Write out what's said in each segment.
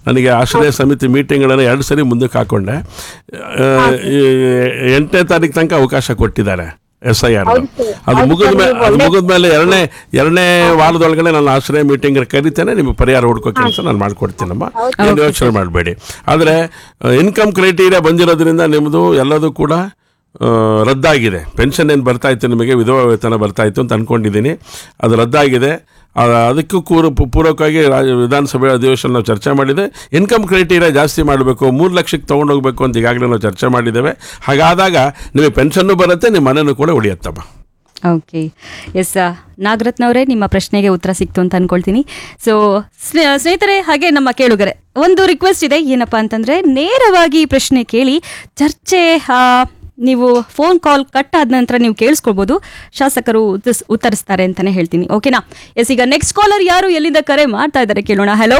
ನನಗೆ ಆಶ್ರಯ ಸಮಿತಿ ಮೀಟಿಂಗ್ಗಳನ್ನು ಎರಡು ಸರಿ ಮುಂದಕ್ಕೆ ಹಾಕೊಂಡೆ ಆ, ಈ ಎಂಟನೇ ತಾರೀಕು ತನಕ ಅವಕಾಶ ಕೊಟ್ಟಿದ್ದಾರೆ ಎಸ್ ಐ ಆರ್ ಹೌದು ಸರ್. ಅದು ಹೌದು ಮುಗಿದ ಸರ್, ಮೇಲೆ ನೀವು ಅದು ಒಳ್ಳೆ- ಮುಗಿದ ಮೇಲೆ ಎರಡನೇ ಎರಡನೇ ವಾರದೊಳಗಡೆ ನಾನು ಆಶ್ರಯ ಮೀಟಿಂಗ್ ಕರಿತೇನೆ ನಿಮಗೆ ಪರಿಹಾರ ಹುಡ್ಕೋ ಕೆಲಸ ನಾನು ಮಾಡ್ಕೊಡ್ತೀನಮ್ಮ ಏನು ಯೋಚನೆ ಮಾಡಬೇಡಿ ಆದರೆ ಇನ್ಕಮ್ ಕ್ರೈಟೀರಿಯಾ ಬಂದಿರೋದ್ರಿಂದ ನಿಮ್ಮದು ಎಲ್ಲದೂ ಕೂಡ ಆ, ರದ್ದಾಗಿದೆ ಪೆನ್ಷನ್ ಏನು ಬರ್ತಾ ಇತ್ತು ನಿಮಗೆ ವಿಧವಾ ವೇತನ ಬರ್ತಾ ಇತ್ತು ಅಂತ ಅಂದ್ಕೊಂಡಿದ್ದೀನಿ ಅದು ರದ್ದಾಗಿದೆ ಆ, ಅದಕ್ಕೂ ಕೂರು ಪು- ಪೂರಕವಾಗಿ ರಾಜ ವಿಧಾನಸಭೆ ಅಧಿವೇಶನ ನಾವು ಚರ್ಚೆ ಮಾಡಿದೆ ಇನ್ಕಮ್ ಕ್ರೈಟೀರಿಯಾ ಜಾಸ್ತಿ ಮಾಡಬೇಕು ಮೂರು ಲಕ್ಷಕ್ಕೆ ತೊಗೊಂಡೋಗ್ಬೇಕು ಅಂತ ಈಗಾಗಲೇ ನಾವು ಚರ್ಚೆ ಮಾಡಿದ್ದೇವೆ ಹಾಗಾದಾಗ ನಿಮಗೆ ಪೆನ್ಷನ್ನು ಬರುತ್ತೆ ನಿಮ್ಮ ಮನೆಯೂ ಕೂಡ ಉಳಿಯುತ್ತಮ್ಮ ಓಕೆ ಎಸ್ ನಾಗರತ್ನವರೇ ನಿಮ್ಮ ಪ್ರಶ್ನೆಗೆ ಉತ್ತರ ಸಿಕ್ತು ಅಂತ ಅನ್ಕೊಳ್ತೀನಿ ಸೊ ಸ್ನೇಹಿತರೆ ಹಾಗೆ ನಮ್ಮ ಕೇಳುಗರೆ ಒಂದು ರಿಕ್ವೆಸ್ಟ್ ಇದೆ ಏನಪ್ಪಾ ಅಂತಂದ್ರೆ ನೇರವಾಗಿ ಈ ಪ್ರಶ್ನೆ ಕೇಳಿ ಚರ್ಚೆ ಆ, ನೀವು ಫೋನ್ ಕಾಲ್ ಕಟ್ ಆದ ನಂತರ ನೀವು ಕೇಳಿಸ್ಕೊಳ್ಬೋದು ಶಾಸಕರು ಉತ್ತರಿಸ್- ಉತ್ತರಿಸ್ತಾರೆ ಅಂತಾನೆ ಹೇಳ್ತೀನಿ ಓಕೆನಾ ಎಸ್ ಈಗ ನೆಕ್ಸ್ಟ್ ಕಾಲರ್ ಯಾರು ಎಲ್ಲಿಂದ ಕರೆ ಮಾಡ್ತಾ ಇದ್ದಾರೆ ಕೇಳೋಣ ಹಲೋ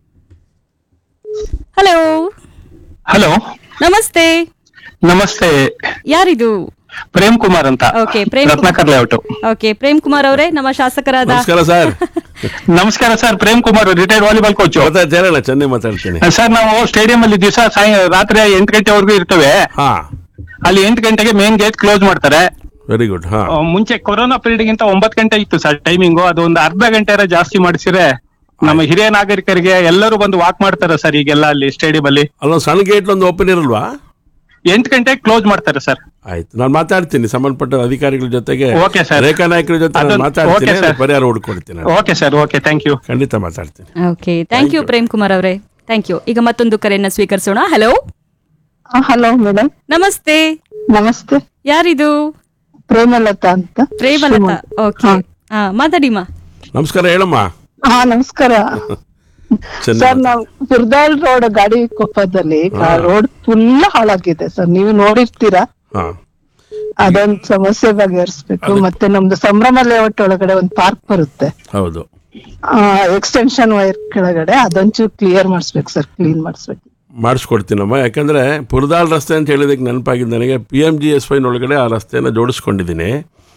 ಹಲೋ ಹಲೋ ನಮಸ್ತೆ ನಮಸ್ತೆ ಯಾರಿದು ಪ್ರೇಮ್ ಕುಮಾರ್ ಅಂತ Okay, Prem Kumar. Ratnakar layout okay Prem Kumar ಅವರೇ ನಮ್ಮ ಶಾಸಕರಾದ ನಮಸ್ಕಾರ ಸರ್ ನಮಸ್ಕಾರ sir Prem Kumar retired volleyball coach ಮಾತಾಡ್ತೀನಿ ಹೇಳೋಣ ಚೆನ್ನೈ ಮಾತಾಡ್ತೀನಿ ಸರ್ ನಾವು ಸ್ಟೇಡಿಯಂ ಅಲ್ಲಿ ದಿವಸ ಸಾಯ ರಾತ್ರಿ ಎಂಟು ಗಂಟೆವರೆಗೂ ಇರ್ತೇವೆ ಹಾ ಅಲ್ಲಿ ಎಂಟು ಗಂಟೆಗೆ ಮೇನ್ ಗೇಟ್ ಕ್ಲೋಸ್ ಮಾಡ್ತಾರೆ ವೆರಿ ಗುಡ್ ಹಾ ಆ, ಮುಂಚೆ ಕೊರೋನಾ ಪೀರಿಯಡ್ ಗಿಂತ ಒಂಬತ್ತು ಗಂಟೆ ಇತ್ತು ಸರ್ ಟೈಮಿಂಗು ಅದು ಒಂದು ಅರ್ಧ ಗಂಟೆ ಜಾಸ್ತಿ ಮಾಡಿಸಿದ್ರೆ ನಮ್ಮ ಹಿರಿಯ ನಾಗರಿಕರಿಗೆ ಎಲ್ಲರೂ ಬಂದು ವಾಕ್ ಮಾಡ್ತಾರೆ ಸರ್ ಈಗೆಲ್ಲ ಅಲ್ಲಿ ಸ್ಟೇಡಿಯಂ ಅಲ್ಲಿ ಅಲ್ಲೊಂದು ಸಣ್ಣ ಗೇಟ್ ಒಂದು ಓಪನ್ ಇರಲ್ವಾ ಎಂಟು ಗಂಟೆಗೆ ಕ್ಲೋಸ್ ಮಾಡ್ತಾರೆ ಸರ್ ಆಯ್ತು ನಾನು ಮಾತಾಡ್ತೀನಿ ಸಂಬಂಧಪಟ್ಟ ಅಧಿಕಾರಿಗಳ ಜೊತೆಗೆ Okay, sir. ರೇಖಾ ನಾಯಕರ ಜೊತೆ ನಾನು ಅದೊಂದು- ಮಾತಾಡ್ತೀನಿ okay, sir. ಪರಿಹಾರ ಹುಡ್ಕೊಡ್ತೀನಿ ನಾನು. Okay sir okay thank you ಖಂಡಿತ ಮಾತಾಡ್ತೀನಿ okay thank you Prem Kumar ಅವರೇ ಥ್ಯಾಂಕ್ ಯು ಈಗ ಮತ್ತೊಂದು ಕರೆಯನ್ನ ಸ್ವೀಕರಿಸೋಣ ಹಲೋ ಹಲೋ ಮೇಡಮ್ ನಮಸ್ತೆ ನಮಸ್ತೆ ಯಾರಿದು ಪ್ರೇಮಲತಾ ಅಂತ ಪ್ರೇಮಲತಾ ಓಕೆ ಹಾ ಮಾತಾಡಿಮ್ಮ ನಮಸ್ಕಾರ ಹೇಳಮ್ಮ ಹಾ ನಮಸ್ಕಾರ ಚೆನ್ನೈ ಸರ್ ನಾವು ಕುರ್ದಾಲ್ ರೋಡ್ ಗಾಡಿ ಕೊಪ್ಪದಲ್ಲಿ ರೋಡ್ ಫುಲ್ ಹಾಳಾಗಿದೆ ಸರ್ ನೀವು ನೋಡಿರ್ತೀರಾ ಹಾ ಅದೊಂದ್ ಸಮಸ್ಯೆ ಬಗೆಹರಿಸ್ಬೇಕು ಮತ್ತೆ ನಮ್ದು ಸಂಭ್ರಮ ಲೇಔಟ್ ಒಳಗಡೆ ಒಂದ್ ಪಾರ್ಕ್ ಬರುತ್ತೆ ಹೌದು ಎಕ್ಸ್ಟೆನ್ಷನ್ ವೈರ್ ಕೆಳಗಡೆ ಅದೊಂಚೂರು ಕ್ಲಿಯರ್ ಮಾಡಿಸ್ಬೇಕು ಸರ್ ಕ್ಲೀನ್ ಮಾಡಿಸ್ಬೇಕು ಮಾಡಿಸ್ಕೊಡ್ತೀನಮ್ಮ ಯಾಕಂದ್ರೆ ಪುರದಾಳ್ ರಸ್ತೆ ಅಂತ ಹೇಳಿದಕ್ಕೆ ನೆನಪಾಗಿದ್ದು ನನಗೆ ಪಿ ಎಮ್ ಜಿ ಎಸ್ ಒಳಗಡೆ ಆ ರಸ್ತೆಯನ್ನು ಜೋಡಿಸ್ಕೊಂಡಿದ್ದೀನಿ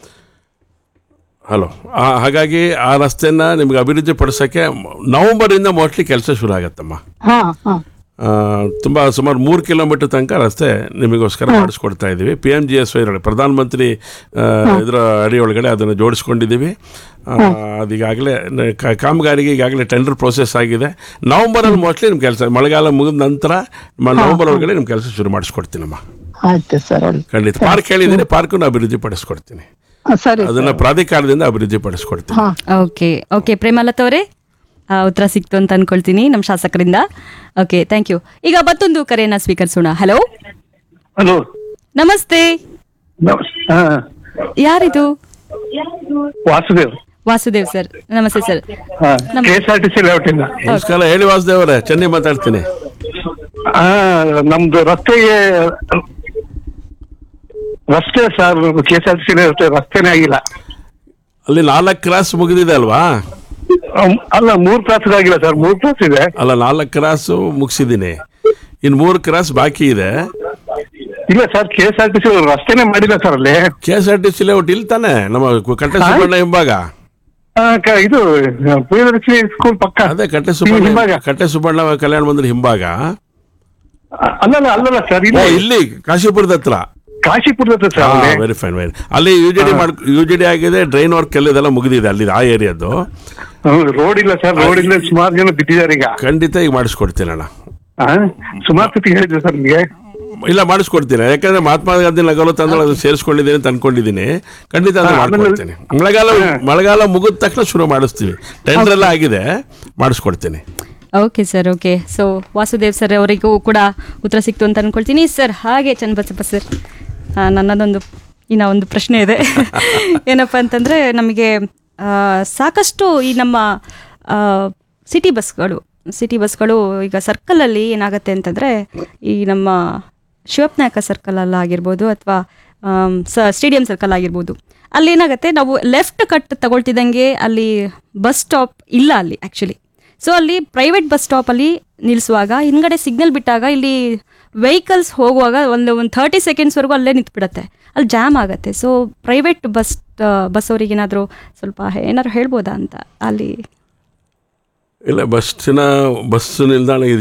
ಹಲೋ ಹಾಗಾಗಿ ಆ ರಸ್ತೆನ ನಿಮ್ಗೆ ಅಭಿವೃದ್ಧಿ ಪಡಿಸೋಕ್ಕೆ ನವಂಬರಿಂದ ಮೋಸ್ಟ್ಲಿ ಕೆಲಸ ಶುರು ಆಗತ್ತಮ್ಮ ಹಾ ಹಾ ಆ, ತುಂಬಾ ಸುಮಾರು ಮೂರು ಕಿಲೋಮೀಟರ್ ತನಕ ರಸ್ತೆ ನಿಮಗೋಸ್ಕರ ಮಾಡಿಸ್ಕೊಡ್ತಾ ಇದ್ದೀವಿ P M G S Y ಪ್ರಧಾನಮಂತ್ರಿ ಆ, ಇದರ ಅಡಿಯೊಳಗಡೆ ಅದನ್ನು ಜೋಡಿಸ್ಕೊಂಡಿದ್ದೀವಿ ಆ, ಅದೀಗಾಗಲೇ ನ- ಕ- ಕಾಮಗಾರಿಗೆ ಈಗಾಗಲೇ ಟೆಂಡರ್ ಪ್ರೋಸೆಸ್ ಆಗಿದೆ ನವಂಬರಲ್ಲಿ ಮೋಸ್ಟ್ಲಿ ನಿಮ್ಮ ಕೆಲಸ ಮಳೆಗಾಲ ಮುಗಿದ ನಂತರ ಮ- ನವಂಬರ್ ಒಳಗಡೆ ನಿಮ್ಮ ಕೆಲಸ ಶುರು ಮಾಡಿಸ್ಕೊಡ್ತೀನಮ್ಮ ಆಯ್ತು ಸರ್ ಖಂಡಿತ ಪಾರ್ಕ್ ಹೇಳಿದ್ದೀನಿ ಪಾರ್ಕನ್ನು ಅಭಿವೃದ್ಧಿ ಪಡಿಸ್ಕೊಡ್ತೀನಿ ಸರಿ ಅದನ್ನ ಪ್ರಾಧಿಕಾರದಿಂದ ಅಭಿವೃದ್ಧಿ ಪಡಿಸ್ಕೊಡ್ತೀನಿ ಹಾ ಓಕೆ ಓಕೆ ಪ್ರೇಮಲತಾ ಅವರೇ ಆ, ಉತ್ತರ ಸಿಕ್ತು ಅಂತ ಅನ್ಕೊಳ್ತೀನಿ ನಮ್ಮ ಶಾಸಕರಿಂದ ಓಕೆ ಥ್ಯಾಂಕ್ ಯು ಈಗ ಮತ್ತೊಂದು ಕರೆಯನ್ನ ಸ್ವೀಕರಿಸೋಣ ಹಲೋ ಹಲೋ ನಮಸ್ತೆ ಯಾರಿದು ವಾಸುದೇವ್ ವಾಸುದೇವ್ ಸರ್ ನಮಸ್ತೆ ಸರ್ ನಮ್- K S R T C layout ಇಂದ ನಮಸ್ಕಾರ ಹೇಳಿ ವಾಸುದೇವರೇ ಚೆನ್ನೈ ಮಾತಾಡ್ತೀನಿ ಆ, ನಮ್ದು ರಸ್ತೆಗೆ ರಸ್ತೆ sir K S R T C layout ರಸ್ತೆನೇ ಆಗಿಲ್ಲ ಅಲ್ಲಿ ನಾಲ್ಕು ಕ್ರಾಸ್ ಮುಗಿದಿದೆ ಅಲ್ವಾ ಅಮ್, ಅಲ್ಲ ಮೂರ್ ಕ್ಲಾಸ್ ಆಗಿಲ್ಲ ಸರ್ ಮೂರ್ ಕ್ಲಾಸ್ ಇದೆ ಅಲ್ಲ ನಾಲ್ಕು ಕ್ರಾಸು ಮುಗಿಸಿದ್ದೀನಿ ಇನ್ನು ಮೂರು ಕ್ರಾಸ್ ಬಾಕಿ ಇದೆ ಇಲ್ಲ sir K S R T C ರಸ್ತೆನೇ ಮಾಡಿಲ್ಲ ಸರ್ ಅಲ್ಲಿ K S R T C layout ಇಲ್ಲಿ ತಾನೆ ನಮ್ಮ ಕಟ್ಟೆ ಸುಬ್ಬಣ್ಣ ಹಿಂಭಾಗ ಆ, ಕ- ಇದು ಪ್ರಿಯದರ್ಶಿನಿ ಸ್ಕೂಲ್ ಪಕ್ಕ ಅದೇ ಕಟ್ಟೆ ಹಿಂಭಾಗ. ಸುಬ್ಬಣ್ಣ ಕಟ್ಟೆ ಸುಬ್ಬಣ್ಣ ಕಲ್ಯಾಣ ಮಂದಿರ ಹಿಂಭಾಗ ಅ- ಅಲ್ಲಲ್ಲ ಅಲ್ಲಲ್ಲ ಸರ್ ಓ, ಇಲ್ಲಿ ಇಲ್ಲಿ ಕಾಶಿಪುರದ ಹತ್ರ ಕಾಶಿಪುರದ ಹತ್ರ ಸರ್ ಅಲ್ಲಿ ವೆರಿ ಫೈನ್ ವೆರಿ ಅಲ್ಲಿ ಯು ಜಿ ಡಿ ಮಾಡ್ ಯು ಜಿ ಡಿ ಆಗಿದೆ ಡ್ರೈನ್ ವರ್ಕ್ ಎಲ್ಲ ಇದೆಲ್ಲ ಮುಗಿದಿದೆ ಅಲ್ಲಿ ಆ ಏರಿಯಾದ್ದು ರೋಡ್ ಇಲ್ಲ ಸರ್ ರೋಡ್ ಇಲ್ಲ ಸುಮಾರು ಜನ ಬಿದ್ದಿದ್ದಾರೆ ಈಗ ಖಂಡಿತ ಈಗ ಮಾಡಿಸ್ಕೊಡ್ತೀನಿ ಅಣ್ಣ ಆ, ಸುಮಾರು ಸತಿ ಹೇಳಿದ್ರು ಸರ್ ನಿಮಗೆ ಇಲ್ಲ ಮಾಡಿಸ್ಕೊಡ್ತೀನಿ ಯಾಕಂದ್ರೆ ಮಹಾತ್ಮ ಗಾಂಧಿ ನಗಲು ತಂದ್ರೆ ಅದು ಸೇರಿಸ್ಕೊಂಡಿದ್ದೀನಿ ಅಂತ ಅನ್ಕೊಂಡಿದ್ದೀನಿ ಖಂಡಿತ ಅದನ್ನ ಹಾ, ಆಮೇಲೆ- ಮಾಡ್ಕೊಡ್ತೀನಿ ಮಳೆಗಾಲ ಮಳೆಗಾಲ ಮುಗಿದ ತಕ್ಷಣ ಶುರು ಮಾಡಿಸ್ತೀವಿ ಟೆಂಡರ್ ಎಲ್ಲ ಆಗಿದೆ ಮಾಡಿಸ್ಕೊಡ್ತೀನಿ okay sir okay so Vasudev sir ಅವರಿಗೂ ಕೂಡ ಉತ್ತರ ಸಿಕ್ತು ಅಂತ ಅನ್ಕೊಳ್ತೀನಿ ಸರ್ ಹಾಗೆ ಚನ್ನಬಸಪ್ಪ ಸರ್ ಆ, ನನ್ನದೊಂದು ಇನ್ನ ಒಂದು ಪ್ರಶ್ನೆ ಇದೆ ಏನಪ್ಪ ಅಂತಂದರೆ ನಮಗೆ ಆ, ಸಾಕಷ್ಟು ಈ ನಮ್ಮ ಸಿಟಿ ಬಸ್ಗಳು ಸಿಟಿ ಬಸ್ಗಳು ಈಗ ಸರ್ಕಲಲ್ಲಿ ಏನಾಗುತ್ತೆ ಅಂತಂದರೆ ಈ ನಮ್ಮ ಶಿವಪ್ನಾಯಕ ಸರ್ಕಲ್ ಆಗಿರ್ಬೋದು ಅಥವಾ ಸ ಸ್ಟೇಡಿಯಂ ಸರ್ಕಲ್ ಆಗಿರ್ಬೋದು ಅಲ್ಲಿ ಏನಾಗುತ್ತೆ ನಾವು ಲೆಫ್ಟ್ ಕಟ್ ತಗೊಳ್ತಿದ್ದಂಗೆ ಅಲ್ಲಿ ಬಸ್ ಸ್ಟಾಪ್ ಇಲ್ಲ ಅಲ್ಲಿ ಆ್ಯಕ್ಚುಲಿ ಸೊ ಅಲ್ಲಿ ಪ್ರೈವೇಟ್ ಬಸ್ ಸ್ಟಾಪಲ್ಲಿ ನಿಲ್ಲಿಸುವಾಗ ಹಿಂದ್ಗಡೆ ಸಿಗ್ನಲ್ ಬಿಟ್ಟಾಗ ಇಲ್ಲಿ ವೆಹಿಕಲ್ಸ್ ಹೋಗುವಾಗ ಒಂದು ಒಂದು ಥರ್ಟಿ ಸೆಕೆಂಡ್ಸ್ವರೆಗೂ ಅಲ್ಲೇ ನಿಂತ್ಬಿಡತ್ತೆ ಅಲ್ಲಿ ಜಾಮ್ ಆಗುತ್ತೆ ಸೊ ಪ್ರೈವೇಟ್ ಬಸ್ ಬಸ್ ಅವ್ರಿಗೆ ಏನಾದರೂ ಸ್ವಲ್ಪ ಏನಾದ್ರು ಹೇಳ್ಬೋದಾ ಅಂತ ಅಲ್ಲಿ ಇಲ್ಲ ಬಸ್ಸಿನ ಬಸ್ ನಿಲ್ದಾಣ